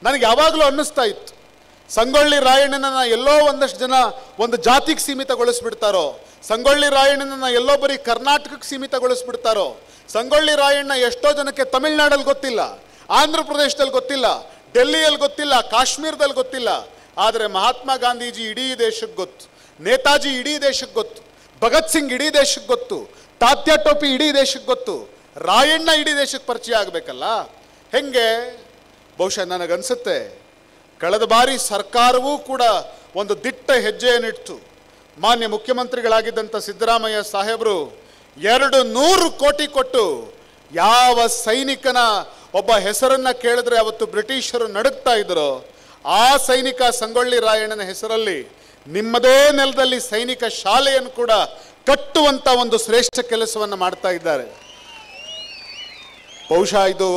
ನನಗೆ ಯಾವಾಗಲೂ ಅನ್ನಿಸ್ತಾ ಇತ್ತು ಸಂಗೊಳ್ಳಿ ರಾಯಣ್ಣನನ್ನ ಎಲ್ಲೋ ಒಂದಷ್ಟು ಜನ ಒಂದು ಜಾತಿಗೆ ಸೀಮಿತಗೊಳಿಸ್ಬಿಡ್ತಾರೋ ಸಂಗೊಳ್ಳಿ ರಾಯಣ್ಣನನ್ನ ಎಲ್ಲೋ ಬರೀ ಕರ್ನಾಟಕಕ್ಕೆ ಸೀಮಿತಗೊಳಿಸ್ಬಿಡ್ತಾರೋ ಸಂಗೊಳ್ಳಿ ರಾಯಣ್ಣ ಎಷ್ಟೋ ಜನಕ್ಕೆ ತಮಿಳ್ನಾಡಲ್ಲಿ ಗೊತ್ತಿಲ್ಲ ಆಂಧ್ರ ಪ್ರದೇಶದಲ್ಲಿ ಗೊತ್ತಿಲ್ಲ ಡೆಲ್ಲಿಯಲ್ಲಿ ಗೊತ್ತಿಲ್ಲ ಕಾಶ್ಮೀರದಲ್ಲಿ ಗೊತ್ತಿಲ್ಲ ಆದರೆ ಮಹಾತ್ಮ ಗಾಂಧೀಜಿ ಇಡೀ ದೇಶಕ್ಕೆ ಗೊತ್ತು ನೇತಾಜಿ ಇಡೀ ದೇಶಕ್ಕೆ ಗೊತ್ತು ಭಗತ್ ಸಿಂಗ್ ಇಡೀ ದೇಶಕ್ಕೆ ಗೊತ್ತು ತಾತ್ಯ ಟೋಪಿ ಇಡೀ ದೇಶಕ್ಕೆ ಗೊತ್ತು ರಾಯಣ್ಣ ಇಡೀ ದೇಶಕ್ಕೆ ಪರಿಚಯ ಆಗಬೇಕಲ್ಲ ಹೆಂಗೆ ಬಹುಶಃ ನನಗನ್ಸುತ್ತೆ ಕಳೆದ ಬಾರಿ ಸರ್ಕಾರವೂ ಕೂಡ ಒಂದು ದಿಟ್ಟ ಹೆಜ್ಜೆಯನ್ನಿಟ್ಟು ಮಾನ್ಯ ಮುಖ್ಯಮಂತ್ರಿಗಳಾಗಿದ್ದಂಥ ಸಿದ್ದರಾಮಯ್ಯ ಸಾಹೇಬರು ಎರಡು ನೂರು ಕೋಟಿ ಕೊಟ್ಟು ಯಾವ ಸೈನಿಕನ ಒಬ್ಬ ಹೆಸರನ್ನ ಕೇಳಿದ್ರೆ ಅವತ್ತು ಬ್ರಿಟಿಷರು ನಡುಗ್ತಾ ಇದ್ರು ಆ ಸೈನಿಕ ಸಂಗೊಳ್ಳಿ ರಾಯಣ್ಣನ ಹೆಸರಲ್ಲಿ ನಿಮ್ಮದೇ ನೆಲದಲ್ಲಿ ಸೈನಿಕ ಶಾಲೆಯನ್ನು ಕೂಡ ಕಟ್ಟುವಂತ ಒಂದು ಶ್ರೇಷ್ಠ ಕೆಲಸವನ್ನು ಮಾಡ್ತಾ ಇದ್ದಾರೆ ಬಹುಶಃ ಇದು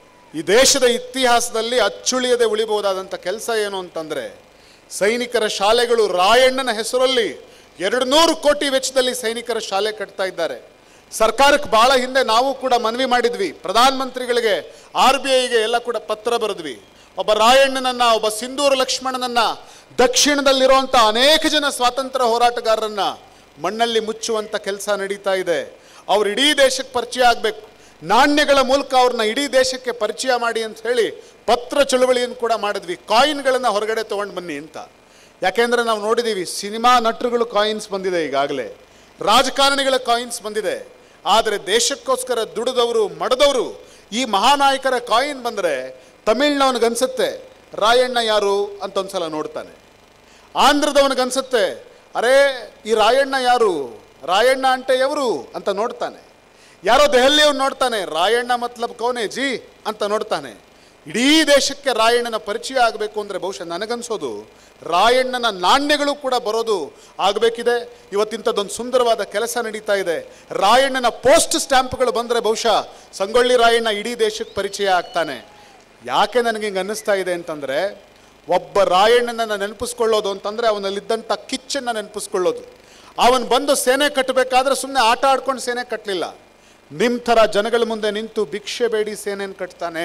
ಈ ದೇಶದ ಇತಿಹಾಸದಲ್ಲಿ ಅಚ್ಚುಳಿಯದೆ ಉಳಿಬಹುದಾದಂಥ ಕೆಲಸ ಏನು ಅಂತಂದ್ರೆ ಸೈನಿಕರ ಶಾಲೆಗಳು ರಾಯಣ್ಣನ ಹೆಸರಲ್ಲಿ ಎರಡು ನೂರು ಕೋಟಿ ವೆಚ್ಚದಲ್ಲಿ ಸೈನಿಕರ ಶಾಲೆ ಕಟ್ತಾ ಇದ್ದಾರೆ ಸರ್ಕಾರಕ್ಕೆ ಬಹಳ ಹಿಂದೆ ನಾವು ಕೂಡ ಮನವಿ ಮಾಡಿದ್ವಿ ಪ್ರಧಾನಮಂತ್ರಿಗಳಿಗೆ ಆರ್ ಬಿ ಐಗೆ ಎಲ್ಲ ಕೂಡ ಪತ್ರ ಬರೆದ್ವಿ ಒಬ್ಬ ರಾಯಣ್ಣನನ್ನ ಒಬ್ಬ ಸಿಂಧೂರು ಲಕ್ಷ್ಮಣನನ್ನ ದಕ್ಷಿಣದಲ್ಲಿರುವಂಥ ಅನೇಕ ಜನ ಸ್ವಾತಂತ್ರ್ಯ ಹೋರಾಟಗಾರರನ್ನ ಮಣ್ಣಲ್ಲಿ ಮುಚ್ಚುವಂಥ ಕೆಲಸ ನಡೀತಾ ಇದೆ ಅವ್ರು ಇಡೀ ದೇಶಕ್ಕೆ ಪರಿಚಯ ಆಗಬೇಕು ನಾಣ್ಯಗಳ ಮೂಲಕ ಅವ್ರನ್ನ ಇಡೀ ದೇಶಕ್ಕೆ ಪರಿಚಯ ಮಾಡಿ ಅಂತ ಹೇಳಿ ಪತ್ರ ಚಳುವಳಿಯನ್ನು ಕೂಡ ಮಾಡಿದ್ವಿ ಕಾಯಿನ್ಗಳನ್ನು ಹೊರಗಡೆ ತೊಗೊಂಡು ಬನ್ನಿ ಅಂತ ಯಾಕೆಂದ್ರೆ ನಾವು ನೋಡಿದ್ದೀವಿ ಸಿನಿಮಾ ನಟರುಗಳು ಕಾಯಿನ್ಸ್ ಬಂದಿದೆ ಈಗಾಗಲೇ ರಾಜಕಾರಣಿಗಳ ಕಾಯಿನ್ಸ್ ಬಂದಿದೆ ಆದರೆ ದೇಶಕ್ಕೋಸ್ಕರ ದುಡಿದವರು ಮಡದವರು ಈ ಮಹಾನಾಯಕರ ಕಾಯಿನ್ ಬಂದರೆ ತಮಿಳ್ನವನಿಗನ್ಸುತ್ತೆ ರಾಯಣ್ಣ ಯಾರು ಅಂತ ಒಂದ್ಸಲ ನೋಡ್ತಾನೆ ಆಂಧ್ರದವನಿಗನ್ಸುತ್ತೆ ಅರೇ ಈ ರಾಯಣ್ಣ ಯಾರು ರಾಯಣ್ಣ ಅಂಟೆ ಎವರು ಅಂತ ನೋಡ್ತಾನೆ ಯಾರೋ ದೆಹಲಿಯವ್ನು ನೋಡ್ತಾನೆ ರಾಯಣ್ಣ ಮತ್ಲಬ್ ಕೌನೆ ಜಿ ಅಂತ ನೋಡ್ತಾನೆ ಇಡೀ ದೇಶಕ್ಕೆ ರಾಯಣ್ಣನ ಪರಿಚಯ ಆಗಬೇಕು ಅಂದರೆ ಬಹುಶಃ ನನಗನ್ಸೋದು ರಾಯಣ್ಣನ ನಾಣ್ಯಗಳು ಕೂಡ ಬರೋದು ಆಗಬೇಕಿದೆ ಇವತ್ತಿಂಥದ್ದೊಂದು ಸುಂದರವಾದ ಕೆಲಸ ನಡೀತಾ ಇದೆ ರಾಯಣ್ಣನ ಪೋಸ್ಟ್ ಸ್ಟ್ಯಾಂಪ್ಗಳು ಬಂದರೆ ಬಹುಶಃ ಸಂಗೊಳ್ಳಿ ರಾಯಣ್ಣ ಇಡೀ ದೇಶಕ್ಕೆ ಪರಿಚಯ ಆಗ್ತಾನೆ ಯಾಕೆ ನನಗೆ ಹಿಂಗೆ ಅನ್ನಿಸ್ತಾ ಇದೆ ಅಂತಂದರೆ ಒಬ್ಬ ರಾಯಣ್ಣನನ್ನು ನೆನಪಿಸ್ಕೊಳ್ಳೋದು ಅಂತಂದರೆ ಅವನಲ್ಲಿದ್ದಂಥ ಕಿಚ್ಚನ್ನು ನೆನಪಿಸ್ಕೊಳ್ಳೋದು ಅವನು ಬಂದು ಸೇನೆ ಕಟ್ಟಬೇಕಾದ್ರೆ ಸುಮ್ಮನೆ ಆಟ ಆಡ್ಕೊಂಡು ಸೇನೆ ಕಟ್ಟಲಿಲ್ಲ ನಿಮ್ಮ ಥರ ಜನಗಳ ಮುಂದೆ ನಿಂತು ಭಿಕ್ಷೆ ಬೇಡಿ ಸೇನೆಯನ್ನು ಕಟ್ತಾನೆ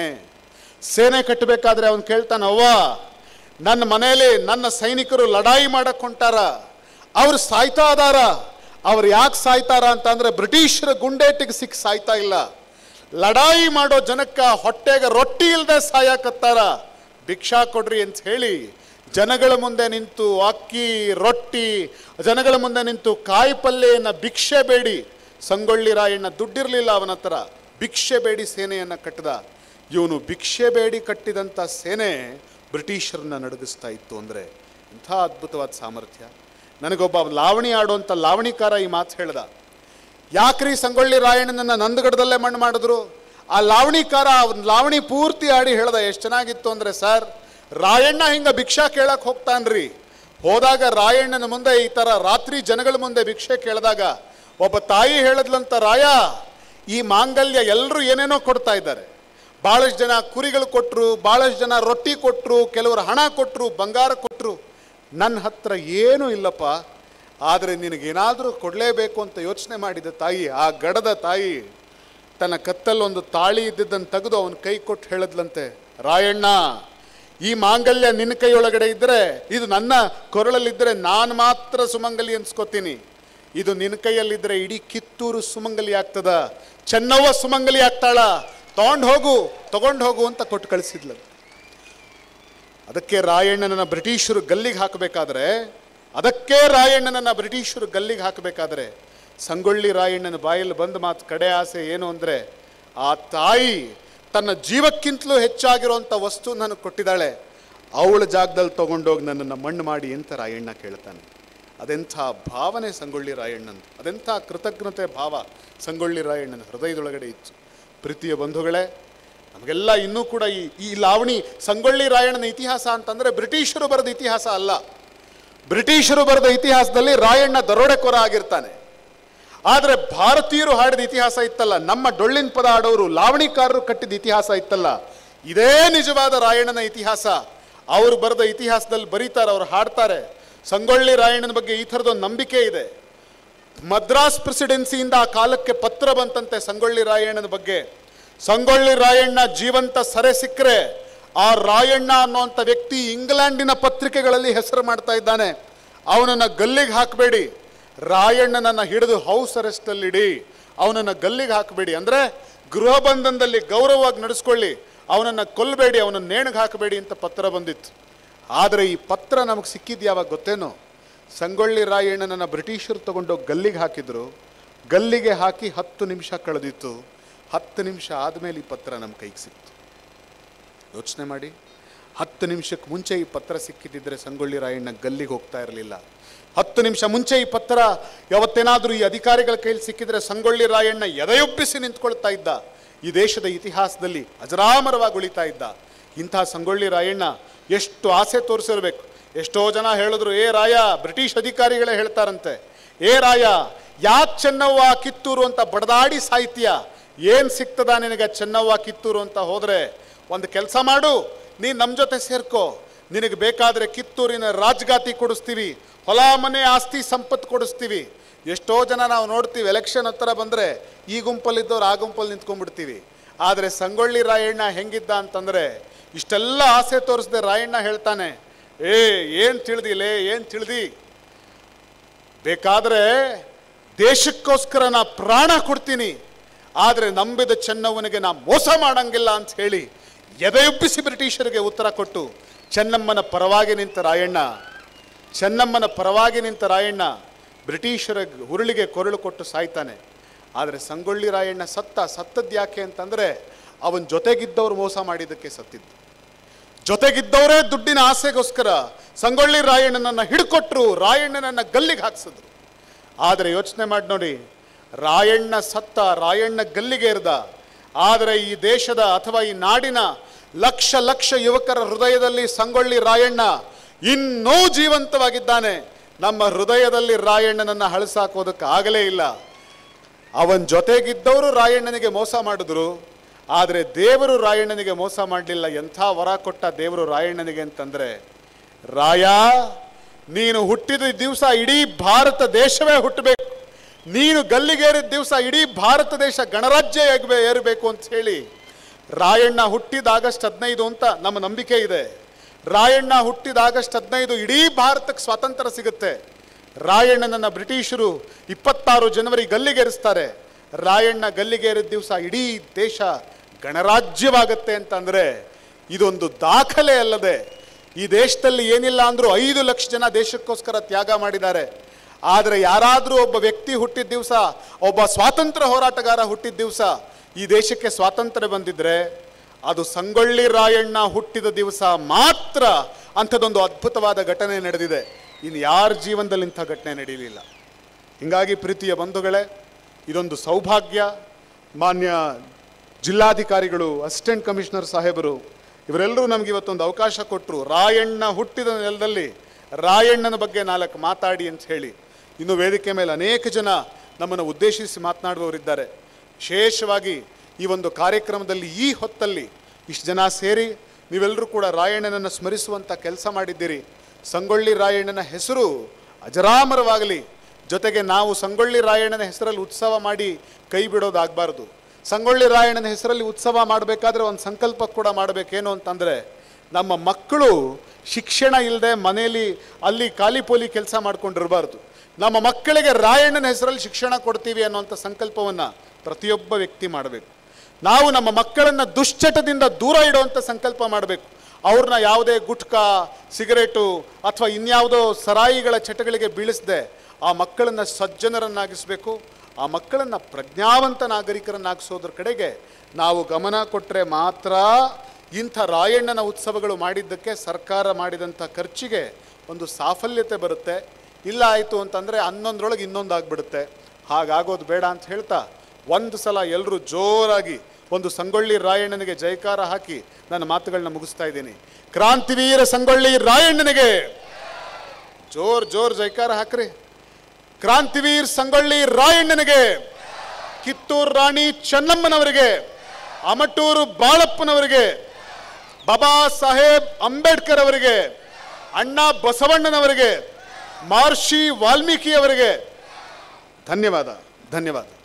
ಸೇನೆ ಕಟ್ಟಬೇಕಾದ್ರೆ ಅವನು ಕೇಳ್ತಾನೆ ಅವ್ವ ನನ್ನ ಮನೆಯಲ್ಲಿ ನನ್ನ ಸೈನಿಕರು ಲಡಾಯಿ ಮಾಡಕ್ ಹೊಂಟಾರ ಅವ್ರು ಸಾಯ್ತಾ ಅದಾರ ಅವ್ರು ಯಾಕೆ ಸಾಯ್ತಾರ ಅಂತ ಅಂದ್ರೆ ಬ್ರಿಟಿಷರ ಗುಂಡೇಟಿಗೆ ಸಿಕ್ಕಿ ಸಾಯ್ತಾ ಇಲ್ಲ ಲಡಾಯಿ ಮಾಡೋ ಜನಕ್ಕ ಹೊಟ್ಟೆಗೆ ರೊಟ್ಟಿ ಇಲ್ಲದೆ ಸಾಯಕತ್ತಾರ ಭಿಕ್ಷಾ ಕೊಡ್ರಿ ಅಂತ ಹೇಳಿ ಜನಗಳ ಮುಂದೆ ನಿಂತು ಅಕ್ಕಿ ರೊಟ್ಟಿ ಜನಗಳ ಮುಂದೆ ನಿಂತು ಕಾಯಿ ಪಲ್ಯೆಯನ್ನ ಭಿಕ್ಷೆ ಬೇಡಿ ಸಂಗೊಳ್ಳಿ ರಾಯಣ್ಣ ದುಡ್ಡಿರಲಿಲ್ಲ ಅವನ ಹತ್ರ ಭಿಕ್ಷೆ ಬೇಡಿ ಸೇನೆಯನ್ನ ಕಟ್ಟದ ಇವನು ಭಿಕ್ಷೆ ಬೇಡಿ ಕಟ್ಟಿದಂಥ ಸೇನೆ ಬ್ರಿಟಿಷರನ್ನ ನಡಗಿಸ್ತಾ ಇತ್ತು ಅಂದರೆ ಇಂಥ ಅದ್ಭುತವಾದ ಸಾಮರ್ಥ್ಯ ನನಗೊಬ್ಬ ಲಾವಣಿ ಆಡುವಂಥ ಲಾವಣಿಕಾರ ಈ ಮಾತು ಹೇಳ್ದ ಯಾಕ್ರಿ ಸಂಗೊಳ್ಳಿ ರಾಯಣ್ಣನನ್ನ ನಂದಗಡದಲ್ಲೇ ಮಣ್ಣು ಮಾಡಿದ್ರು ಆ ಲಾವಣಿಕಾರ ಅವ್ನ್ ಲಾವಣಿ ಪೂರ್ತಿ ಆಡಿ ಹೇಳ್ದ ಎಷ್ಟು ಚೆನ್ನಾಗಿತ್ತು ಅಂದ್ರೆ ಸರ್ ರಾಯಣ್ಣ ಹಿಂಗ ಭಿಕ್ಷಾ ಕೇಳಕ್ ಹೋಗ್ತಾನ್ರಿ ಹೋದಾಗ ರಾಯಣ್ಣನ ಮುಂದೆ ಈ ತರ ರಾತ್ರಿ ಜನಗಳ ಮುಂದೆ ಭಿಕ್ಷೆ ಕೇಳಿದಾಗ ಒಬ್ಬ ತಾಯಿ ಹೇಳದ್ಲಂತ ರಾಯ ಈ ಮಾಂಗಲ್ಯ ಎಲ್ಲರೂ ಏನೇನೋ ಕೊಡ್ತಾ ಇದ್ದಾರೆ ಭಾಳಷ್ಟು ಜನ ಕುರಿಗಳು ಕೊಟ್ಟರು ಭಾಳಷ್ಟು ಜನ ರೊಟ್ಟಿ ಕೊಟ್ಟರು ಕೆಲವರು ಹಣ ಕೊಟ್ಟರು ಬಂಗಾರ ಕೊಟ್ಟರು ನನ್ನ ಹತ್ರ ಏನೂ ಇಲ್ಲಪ್ಪ ಆದರೆ ನಿನಗೇನಾದರೂ ಕೊಡಲೇಬೇಕು ಅಂತ ಯೋಚನೆ ಮಾಡಿದ ತಾಯಿ ಆ ಗಡದ ತಾಯಿ ತನ್ನ ಕತ್ತಲ್ಲೊಂದು ತಾಳಿ ಇದ್ದಿದ್ದನ್ನು ತೆಗೆದು ಅವನ ಕೈ ಕೊಟ್ಟು ಹೇಳಿದ್ಲಂತೆ ರಾಯಣ್ಣ ಈ ಮಾಂಗಲ್ಯ ನಿನ್ನ ಕೈಯೊಳಗಡೆ ಇದ್ದರೆ ಇದು ನನ್ನ ಕೊರಳಲ್ಲಿದ್ದರೆ ನಾನು ಮಾತ್ರ ಸುಮಂಗಲಿ ಅನ್ಸ್ಕೊತೀನಿ ಇದು ನಿನ್ನ ಕೈಯಲ್ಲಿದ್ದರೆ ಇಡೀ ಕಿತ್ತೂರು ಸುಮಂಗಲಿ ಆಗ್ತದ ಚೆನ್ನವ್ವ ಸುಮಂಗಲಿ ಆಗ್ತಾಳ ತಗೊಂಡು ಹೋಗು ತಗೊಂಡು ಹೋಗು ಅಂತ ಕೊಟ್ಟು ಕಳಿಸಿದ್ಲು ಅದಕ್ಕೆ ರಾಯಣ್ಣನನ್ನ ಬ್ರಿಟಿಷರು ಗಲ್ಲಿಗೆ ಹಾಕಬೇಕಾದ್ರೆ ಅದಕ್ಕೆ ರಾಯಣ್ಣನನ್ನ ಬ್ರಿಟಿಷರು ಗಲ್ಲಿಗೆ ಹಾಕಬೇಕಾದ್ರೆ ಸಂಗೊಳ್ಳಿ ರಾಯಣ್ಣನ ಬಾಯಲ್ಲಿ ಬಂದ ಮಾತು ಕಡೆ ಆಸೆ ಏನು ಅಂದರೆ ಆ ತಾಯಿ ತನ್ನ ಜೀವಕ್ಕಿಂತಲೂ ಹೆಚ್ಚಾಗಿರುವಂಥ ವಸ್ತು ನನಗೆ ಕೊಟ್ಟಿದ್ದಾಳೆ ಅವಳ ಜಾಗದಲ್ಲಿ ತಗೊಂಡೋಗಿ ನನ್ನನ್ನು ಮಣ್ಣು ಮಾಡಿ ಅಂತ ರಾಯಣ್ಣ ಕೇಳ್ತಾನೆ ಅದೆಂಥ ಭಾವನೆ ಸಂಗೊಳ್ಳಿ ರಾಯಣ್ಣಂದು ಅದೆಂಥ ಕೃತಜ್ಞತೆ ಭಾವ ಸಂಗೊಳ್ಳಿ ರಾಯಣ್ಣನ ಹೃದಯದೊಳಗಡೆ ಇತ್ತು ಪ್ರೀತಿಯ ಬಂಧುಗಳೇ ನಮಗೆಲ್ಲ ಇನ್ನೂ ಕೂಡ ಈ ಈ ಲಾವಣಿ ಸಂಗೊಳ್ಳಿ ರಾಯಣ್ಣನ ಇತಿಹಾಸ ಅಂತಂದ್ರೆ ಬ್ರಿಟಿಷರು ಬರೆದ ಇತಿಹಾಸ ಅಲ್ಲ ಬ್ರಿಟಿಷರು ಬರೆದ ಇತಿಹಾಸದಲ್ಲಿ ರಾಯಣ್ಣ ದರೋಡೆಕೋರ ಆಗಿರ್ತಾನೆ ಆದರೆ ಭಾರತೀಯರು ಹಾಡಿದ ಇತಿಹಾಸ ಇತ್ತಲ್ಲ ನಮ್ಮ ಡೊಳ್ಳಿನ ಪದ ಆಡೋರು ಲಾವಣಿಕಾರರು ಕಟ್ಟಿದ ಇತಿಹಾಸ ಇತ್ತಲ್ಲ ಇದೇ ನಿಜವಾದ ರಾಯಣ್ಣನ ಇತಿಹಾಸ ಅವರು ಬರೆದ ಇತಿಹಾಸದಲ್ಲಿ ಬರೀತಾರೆ ಅವ್ರು ಹಾಡ್ತಾರೆ ಸಂಗೊಳ್ಳಿ ರಾಯಣ್ಣನ ಬಗ್ಗೆ ಈ ಥರದೊಂದು ನಂಬಿಕೆ ಇದೆ ಮದ್ರಾಸ್ ಪ್ರೆಸಿಡೆನ್ಸಿಯಿಂದ ಆ ಕಾಲಕ್ಕೆ ಪತ್ರ ಬಂತಂತೆ ಸಂಗೊಳ್ಳಿ ರಾಯಣ್ಣನ ಬಗ್ಗೆ ಸಂಗೊಳ್ಳಿ ರಾಯಣ್ಣ ಜೀವಂತ ಸೆರೆ ಸಿಕ್ಕರೆ ಆ ರಾಯಣ್ಣ ಅನ್ನುವಂಥ ವ್ಯಕ್ತಿ ಇಂಗ್ಲೆಂಡಿನ ಪತ್ರಿಕೆಗಳಲ್ಲಿ ಹೆಸರು ಮಾಡ್ತಾ ಇದ್ದಾನೆ ಅವನನ್ನು ಗಲ್ಲಿಗೆ ಹಾಕಬೇಡಿ ರಾಯಣ್ಣನನ್ನು ಹಿಡಿದು ಹೌಸ್ ಅರೆಸ್ಟಲ್ಲಿಡಿ ಅವನನ್ನು ಗಲ್ಲಿಗೆ ಹಾಕಬೇಡಿ ಅಂದರೆ ಗೃಹ ಬಂಧನದಲ್ಲಿ ಗೌರವವಾಗಿ ನಡೆಸ್ಕೊಳ್ಳಿ ಅವನನ್ನು ಕೊಲ್ಲಬೇಡಿ ಅವನನ್ನು ನೇಣಿಗೆ ಹಾಕಬೇಡಿ ಅಂತ ಪತ್ರ ಬಂದಿತ್ತು ಆದರೆ ಈ ಪತ್ರ ನಮಗೆ ಸಿಕ್ಕಿದ್ದು ಯಾವಾಗ ಗೊತ್ತೇನೋ ಸಂಗೊಳ್ಳಿ ರಾಯಣ್ಣನನ್ನು ಬ್ರಿಟಿಷರು ತಗೊಂಡೋಗಿ ಗಲ್ಲಿಗೆ ಹಾಕಿದ್ರು ಗಲ್ಲಿಗೆ ಹಾಕಿ ಹತ್ತು ನಿಮಿಷ ಕಳೆದಿತ್ತು ಹತ್ತು ನಿಮಿಷ ಆದಮೇಲೆ ಈ ಪತ್ರ ನಮ್ಮ ಕೈಗೆ ಸಿಕ್ತು ಯೋಚನೆ ಮಾಡಿ ಹತ್ತು ನಿಮಿಷಕ್ಕೆ ಮುಂಚೆ ಈ ಪತ್ರ ಸಿಕ್ಕಿದ್ದಿದ್ರೆ ಸಂಗೊಳ್ಳಿ ರಾಯಣ್ಣ ಗಲ್ಲಿಗೆ ಹೋಗ್ತಾ ಇರಲಿಲ್ಲ ಹತ್ತು ನಿಮಿಷ ಮುಂಚೆ ಈ ಪತ್ರ ಯಾವತ್ತೇನಾದರೂ ಈ ಅಧಿಕಾರಿಗಳ ಕೈಲಿ ಸಿಕ್ಕಿದ್ರೆ ಸಂಗೊಳ್ಳಿ ರಾಯಣ್ಣ ಎದೆಯೊಬ್ಬಿಸಿ ನಿಂತ್ಕೊಳ್ತಾ ಇದ್ದ ಈ ದೇಶದ ಇತಿಹಾಸದಲ್ಲಿ ಅಜರಾಮರವಾಗಿ ಉಳಿತಾ ಇದ್ದ ಇಂಥ ಸಂಗೊಳ್ಳಿ ರಾಯಣ್ಣ ಎಷ್ಟು ಆಸೆ ತೋರಿಸಿರ್ಬೇಕು ಎಷ್ಟೋ ಜನ ಹೇಳಿದ್ರು ಏ ರಾಯ ಬ್ರಿಟಿಷ್ ಅಧಿಕಾರಿಗಳೇ ಹೇಳ್ತಾರಂತೆ ಏ ರಾಯ ಯಾಕೆ ಚೆನ್ನವ್ವ ಕಿತ್ತೂರು ಅಂತ ಬಡದಾಡಿ ಸಾಹಿತ್ಯ ಏನು ಸಿಗ್ತದ ನಿನಗೆ ಚೆನ್ನವ್ವ ಕಿತ್ತೂರು ಅಂತ ಹೋದರೆ ಒಂದು ಕೆಲಸ ಮಾಡು ನೀ ನಮ್ಮ ಜೊತೆ ಸೇರ್ಕೋ ನಿನಗೆ ಬೇಕಾದರೆ ಕಿತ್ತೂರಿನ ರಾಜ್ಗಾತಿ ಕೊಡಿಸ್ತೀವಿ ಹೊಲ ಮನೆ ಆಸ್ತಿ ಸಂಪತ್ತು ಕೊಡಿಸ್ತೀವಿ ಎಷ್ಟೋ ಜನ ನಾವು ನೋಡ್ತೀವಿ ಎಲೆಕ್ಷನ್ ಹತ್ರ ಬಂದರೆ ಈ ಗುಂಪಲ್ಲಿದ್ದವ್ರು ಆ ಗುಂಪಲ್ಲಿ ನಿಂತ್ಕೊಂಡ್ಬಿಡ್ತೀವಿ ಆದರೆ ಸಂಗೊಳ್ಳಿ ರಾಯಣ್ಣ ಹೆಂಗಿದ್ದ ಅಂತಂದರೆ ಇಷ್ಟೆಲ್ಲ ಆಸೆ ತೋರಿಸ್ದೆ ರಾಯಣ್ಣ ಹೇಳ್ತಾನೆ ಏ ಏನು ತಿಳಿದಿಲೇ ಏನು ತಿಳಿದಿ ಬೇಕಾದರೆ ದೇಶಕ್ಕೋಸ್ಕರ ನಾ ಪ್ರಾಣ ಕೊಡ್ತೀನಿ ಆದರೆ ನಂಬಿದ ಚೆನ್ನವ್ವನಿಗೆ ನಾ ಮೋಸ ಮಾಡಂಗಿಲ್ಲ ಅಂತ ಹೇಳಿ ಎದೆಯುಬ್ಬಿಸಿ ಬ್ರಿಟಿಷರಿಗೆ ಉತ್ತರ ಕೊಟ್ಟು ಚೆನ್ನಮ್ಮನ ಪರವಾಗಿ ನಿಂತ ರಾಯಣ್ಣ ಚೆನ್ನಮ್ಮನ ಪರವಾಗಿ ನಿಂತ ರಾಯಣ್ಣ ಬ್ರಿಟಿಷರ ಹುರುಳಿಗೆ ಕೊರಳು ಕೊಟ್ಟು ಸಾಯ್ತಾನೆ ಆದರೆ ಸಂಗೊಳ್ಳಿ ರಾಯಣ್ಣ ಸತ್ತ ಸತ್ತದ್ದು ಯಾಕೆ ಅಂತಂದರೆ ಅವನ ಜೊತೆಗಿದ್ದವ್ರು ಮೋಸ ಮಾಡಿದ್ದಕ್ಕೆ ಸತ್ತಿದ್ದು ಜೊತೆಗಿದ್ದವರೇ ದುಡ್ಡಿನ ಆಸೆಗೋಸ್ಕರ ಸಂಗೊಳ್ಳಿ ರಾಯಣ್ಣನನ್ನ ಹಿಡ್ಕೊಟ್ರು ರಾಯಣ್ಣನನ್ನ ಗಲ್ಲಿಗೆ ಹಾಕ್ಸಿದ್ರು ಆದರೆ ಯೋಚನೆ ಮಾಡಿ ನೋಡಿ ರಾಯಣ್ಣ ಸತ್ತ ರಾಯಣ್ಣ ಗಲ್ಲಿಗೆ ಇರ್ದ ಆದರೆ ಈ ದೇಶದ ಅಥವಾ ಈ ನಾಡಿನ ಲಕ್ಷ ಲಕ್ಷ ಯುವಕರ ಹೃದಯದಲ್ಲಿ ಸಂಗೊಳ್ಳಿ ರಾಯಣ್ಣ ಇನ್ನೂ ಜೀವಂತವಾಗಿದ್ದಾನೆ ನಮ್ಮ ಹೃದಯದಲ್ಲಿ ರಾಯಣ್ಣನನ್ನ ಹಳಸಾಕೋದಕ್ಕೆ ಆಗಲೇ ಇಲ್ಲ ಅವನ ಜೊತೆಗಿದ್ದವರು ರಾಯಣ್ಣನಿಗೆ ಮೋಸ ಮಾಡಿದ್ರು ಆದರೆ ದೇವರು ರಾಯಣ್ಣನಿಗೆ ಮೋಸ ಮಾಡಲಿಲ್ಲ ಎಂಥ ವರ ಕೊಟ್ಟ ದೇವರು ರಾಯಣ್ಣನಿಗೆ ಅಂತಂದ್ರೆ ರಾಯ ನೀನು ಹುಟ್ಟಿದ ದಿವಸ ಇಡೀ ಭಾರತ ದೇಶವೇ ಹುಟ್ಟಬೇಕು ನೀನು ಗಲ್ಲಿಗೇರಿದ ದಿವಸ ಇಡೀ ಭಾರತ ದೇಶ ಗಣರಾಜ್ಯ ಏಗ್ಬೇ ಏರಬೇಕು ಅಂತ ಹೇಳಿ ರಾಯಣ್ಣ ಹುಟ್ಟಿದ ಆಗಸ್ಟ್ ಹದಿನೈದು ಅಂತ ನಮ್ಮ ನಂಬಿಕೆ ಇದೆ ರಾಯಣ್ಣ ಹುಟ್ಟಿದ ಆಗಸ್ಟ್ ಹದಿನೈದು ಇಡೀ ಭಾರತಕ್ಕೆ ಸ್ವಾತಂತ್ರ್ಯ ಸಿಗುತ್ತೆ ರಾಯಣ್ಣನನ್ನ ಬ್ರಿಟಿಷರು ಇಪ್ಪತ್ತಾರು ಜನವರಿ ಗಲ್ಲಿಗೇರಿಸ್ತಾರೆ ರಾಯಣ್ಣ ಗಲ್ಲಿಗೇರಿದ ದಿವಸ ಇಡೀ ದೇಶ ಗಣರಾಜ್ಯವಾಗತ್ತೆ ಅಂತಂದ್ರೆ ಇದೊಂದು ದಾಖಲೆ ಅಲ್ಲದೆ ಈ ದೇಶದಲ್ಲಿ ಏನಿಲ್ಲ ಅಂದ್ರೂ ಐದು ಲಕ್ಷ ಜನ ದೇಶಕ್ಕೋಸ್ಕರ ತ್ಯಾಗ ಮಾಡಿದ್ದಾರೆ ಆದರೆ ಯಾರಾದರೂ ಒಬ್ಬ ವ್ಯಕ್ತಿ ಹುಟ್ಟಿದ ದಿವಸ ಒಬ್ಬ ಸ್ವಾತಂತ್ರ್ಯ ಹೋರಾಟಗಾರ ಹುಟ್ಟಿದ ದಿವಸ ಈ ದೇಶಕ್ಕೆ ಸ್ವಾತಂತ್ರ್ಯ ಬಂದಿದ್ರೆ ಅದು ಸಂಗೊಳ್ಳಿ ರಾಯಣ್ಣ ಹುಟ್ಟಿದ ದಿವಸ ಮಾತ್ರ ಅಂಥದ್ದೊಂದು ಅದ್ಭುತವಾದ ಘಟನೆ ನಡೆದಿದೆ ಇನ್ನು ಯಾರ ಜೀವನದಲ್ಲಿ ಇಂಥ ಘಟನೆ ನಡೆಯಲಿಲ್ಲ ಹೀಗಾಗಿ ಪ್ರೀತಿಯ ಬಂಧುಗಳೇ ಇದೊಂದು ಸೌಭಾಗ್ಯ ಮಾನ್ಯ ಜಿಲ್ಲಾಧಿಕಾರಿಗಳು ಅಸಿಸ್ಟೆಂಟ್ ಕಮಿಷನರ್ ಸಾಹೇಬರು ಇವರೆಲ್ಲರೂ ನಮಗೆ ಇವತ್ತೊಂದು ಅವಕಾಶ ಕೊಟ್ಟರು ರಾಯಣ್ಣ ಹುಟ್ಟಿದ ನೆಲದಲ್ಲಿ ರಾಯಣ್ಣನ ಬಗ್ಗೆ ನಾಲ್ಕು ಮಾತಾಡಿ ಅಂತ ಹೇಳಿ ಇನ್ನು ವೇದಿಕೆ ಮೇಲೆ ಅನೇಕ ಜನ ನಮ್ಮನ್ನು ಉದ್ದೇಶಿಸಿ ಮಾತನಾಡುವವರಿದ್ದಾರೆ ವಿಶೇಷವಾಗಿ ಈ ಒಂದು ಕಾರ್ಯಕ್ರಮದಲ್ಲಿ ಈ ಹೊತ್ತಲ್ಲಿ ಇಷ್ಟು ಜನ ಸೇರಿ ನೀವೆಲ್ಲರೂ ಕೂಡ ರಾಯಣ್ಣನನ್ನು ಸ್ಮರಿಸುವಂಥ ಕೆಲಸ ಮಾಡಿದ್ದೀರಿ ಸಂಗೊಳ್ಳಿ ರಾಯಣ್ಣನ ಹೆಸರು ಅಜರಾಮರವಾಗಲಿ ಜೊತೆಗೆ ನಾವು ಸಂಗೊಳ್ಳಿ ರಾಯಣ್ಣನ ಹೆಸರಲ್ಲಿ ಉತ್ಸವ ಮಾಡಿ ಕೈ ಬಿಡೋದಾಗಬಾರ್ದು ಸಂಗೊಳ್ಳಿ ರಾಯಣ್ಣನ ಹೆಸರಲ್ಲಿ ಉತ್ಸವ ಮಾಡಬೇಕಾದ್ರೆ ಒಂದು ಸಂಕಲ್ಪ ಕೂಡ ಮಾಡಬೇಕೇನು ಅಂತಂದರೆ ನಮ್ಮ ಮಕ್ಕಳು ಶಿಕ್ಷಣ ಇಲ್ಲದೆ ಮನೆಯಲ್ಲಿ ಅಲ್ಲಿ ಖಾಲಿ ಪೋಲಿ ಕೆಲಸ ಮಾಡ್ಕೊಂಡಿರಬಾರ್ದು ನಮ್ಮ ಮಕ್ಕಳಿಗೆ ರಾಯಣ್ಣನ ಹೆಸರಲ್ಲಿ ಶಿಕ್ಷಣ ಕೊಡ್ತೀವಿ ಅನ್ನುವಂಥ ಸಂಕಲ್ಪವನ್ನು ಪ್ರತಿಯೊಬ್ಬ ವ್ಯಕ್ತಿ ಮಾಡಬೇಕು ನಾವು ನಮ್ಮ ಮಕ್ಕಳನ್ನು ದುಶ್ಚಟದಿಂದ ದೂರ ಇಡುವಂಥ ಸಂಕಲ್ಪ ಮಾಡಬೇಕು ಅವ್ರನ್ನ ಯಾವುದೇ ಗುಟ್ಕಾ ಸಿಗರೇಟು ಅಥವಾ ಇನ್ಯಾವುದೋ ಸರಾಯಿಗಳ ಚಟಗಳಿಗೆ ಬೀಳಿಸದೆ ಆ ಮಕ್ಕಳನ್ನು ಸಜ್ಜನರನ್ನಾಗಿಸಬೇಕು ಆ ಮಕ್ಕಳನ್ನು ಪ್ರಜ್ಞಾವಂತ ನಾಗರಿಕರನ್ನಾಗಿಸೋದ್ರ ಕಡೆಗೆ ನಾವು ಗಮನ ಕೊಟ್ಟರೆ ಮಾತ್ರ ಇಂಥ ರಾಯಣ್ಣನ ಉತ್ಸವಗಳು ಮಾಡಿದ್ದಕ್ಕೆ ಸರ್ಕಾರ ಮಾಡಿದಂಥ ಖರ್ಚಿಗೆ ಒಂದು ಸಾಫಲ್ಯತೆ ಬರುತ್ತೆ ಇಲ್ಲ ಆಯಿತು ಅಂತಂದರೆ ಹನ್ನೊಂದರೊಳಗೆ ಇನ್ನೊಂದು ಆಗ್ಬಿಡುತ್ತೆ ಹಾಗಾಗೋದು ಬೇಡ ಅಂತ ಹೇಳ್ತಾ ಒಂದು ಸಲ ಎಲ್ಲರೂ ಜೋರಾಗಿ ಒಂದು ಸಂಗೊಳ್ಳಿ ರಾಯಣ್ಣನಿಗೆ ಜಯಕಾರ ಹಾಕಿ ನನ್ನ ಮಾತುಗಳನ್ನ ಮುಗಿಸ್ತಾ ಇದ್ದೀನಿ ಕ್ರಾಂತಿವೀರ ಸಂಗೊಳ್ಳಿ ರಾಯಣ್ಣನಿಗೆ ಜೋರ್ ಜೋರ್ ಜಯಕಾರ ಹಾಕ್ರಿ ಕ್ರಾಂತಿವೀರ್ ಸಂಗೊಳ್ಳಿ ರಾಯಣ್ಣನಿಗೆ ಕಿತ್ತೂರು ರಾಣಿ ಚೆನ್ನಮ್ಮನವರಿಗೆ ಅಮಟೂರು ಬಾಳಪ್ಪನವರಿಗೆ ಬಾಬಾ ಸಾಹೇಬ್ ಅಂಬೇಡ್ಕರ್ ಅವರಿಗೆ ಅಣ್ಣ ಬಸವಣ್ಣನವರಿಗೆ ಮಹರ್ಷಿ ವಾಲ್ಮೀಕಿ ಅವರಿಗೆ ಧನ್ಯವಾದ ಧನ್ಯವಾದ